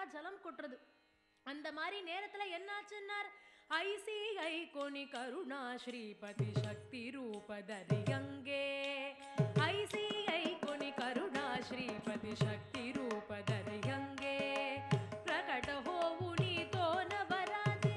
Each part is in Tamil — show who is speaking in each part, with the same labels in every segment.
Speaker 1: ஜலம் கொட்டுறது அந்த மாதிரி நேரத்துல என்னாச்சுன்னார் ஐசிஐ கொனி கருணா ஸ்ரீபதி சக்தி ரூபதரியங்கே ஐசிஐ கொனி கருணா ஸ்ரீபதி ಶಕ್ತಿ ರೂಪದರಿಯಂಗೆ ಪ್ರಕಟ ಹೋವು ನೀತೋ ನವರಾಜೆ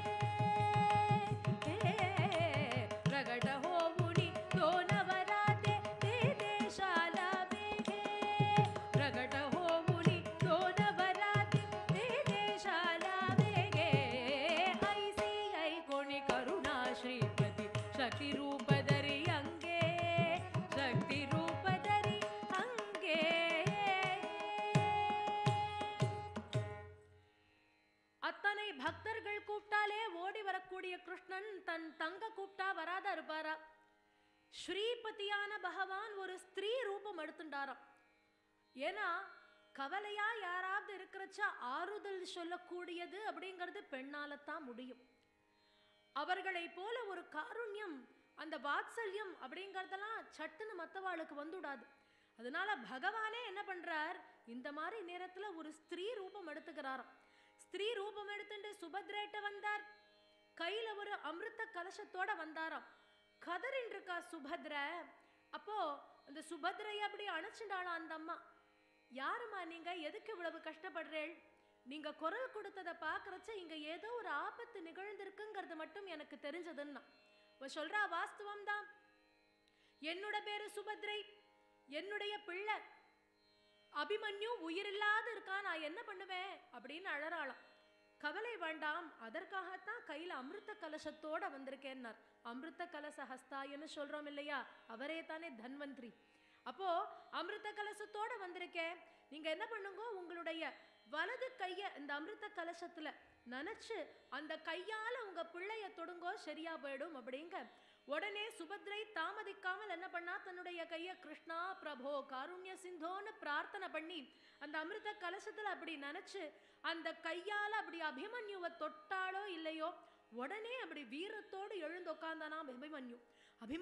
Speaker 1: ಪ್ರಕಟ ಹೋವು ನೀತೋ ನವರಾಜೆ ತೇ ದೇಶಾಲ ಬೇಗೆ ಪ್ರಕಟ ಹೋವು ನೀತೋ ನವರಾಜೆ ತೇ ದೇಶಾಲ ಬೇಗೆ ಐಸಿ ಐ ಕೊಣಿ ಕರುಣಾ ಶ್ರೀಪತಿ ಶಕ್ತಿ ರೂಪದರಿ ಹಂಗೆ ಶಕ್ತಿ ರೂಪದರಿ ಹಂಗೆ அத்தனை பக்தர்கள் கூப்பிட்டாலே ஓடி வரக்கூடிய கிருஷ்ணன் தன் தங்க கூப்பிட்டா வராத இருப்பாரா ஸ்ரீபதியான பகவான் ஒரு ஸ்திரீ ரூபம் எடுத்துட்டாராம் ஏன்னா கவலையா யாராவது இருக்கிறச்ச ஆறுதல் சொல்லக்கூடியது அப்படிங்கிறது பெண்ணால தான் முடியும் அவர்களை போல ஒரு காருண்யம் அந்த வாத்சல்யம் அப்படிங்கறதெல்லாம் சட்டுன்னு மத்தவாளுக்கு வந்துடாது அதனால பகவானே என்ன பண்றார் இந்த மாதிரி நேரத்துல ஒரு ஸ்திரீ ரூபம் எடுத்துக்கிறாராம் ஸ்திரீ ரூபம் எடுத்துட்டு சுபத்ரேட்ட வந்தார் கையில ஒரு அமிர்த கலசத்தோட வந்தாராம் கதறின் இருக்கா சுபத்ர அப்போ அந்த சுபத்ரைய அப்படி அணைச்சுண்டாளாம் அந்த அம்மா யாருமா நீங்க எதுக்கு இவ்வளவு கஷ்டப்படுறேள் நீங்க குரல் கொடுத்ததை பார்க்கறச்ச இங்க ஏதோ ஒரு ஆபத்து நிகழ்ந்திருக்குங்கிறது மட்டும் எனக்கு தெரிஞ்சதுன்னா இவ சொல்றா வாஸ்தவம் தான் என்னோட பேரு சுபத்ரை என்னுடைய பிள்ளை அபிமன்யு உயிரில்லாத இருக்கா நான் என்ன பண்ணுவேன் அப்படின்னு அழறாளாம் கவலை வேண்டாம் அதற்காகத்தான் கையில அமிர்த கலசத்தோட வந்திருக்கேன்னார் அமிர்த கலச ஹஸ்தாயன்னு சொல்றோம் இல்லையா அவரே தானே தன்வந்திரி அப்போ அமிர்த கலசத்தோட வந்திருக்கேன் நீங்க என்ன பண்ணுங்க உங்களுடைய வலது கைய இந்த அமிர்த கலசத்துல நனைச்சு அந்த கையால உங்க பிள்ளைய தொடுங்கோ சரியா போயிடும் அப்படிங்க உடனே சுபத்ரை தாமதிக்காமல் என்ன பண்ணா தன்னுடைய கைய கிருஷ்ணா பிரபோ காருண்ய சிந்தோன்னு பிரார்த்தனை பண்ணி அந்த அமிர்த கலசத்துல அப்படி நனைச்சு அந்த கையால அப்படி அபிமன்யுவை தொட்டாலோ இல்லையோ உடனே அப்படி வீரத்தோடு எழுந்து உட்கார்ந்தானா அபிமன்யு அபிமன்யு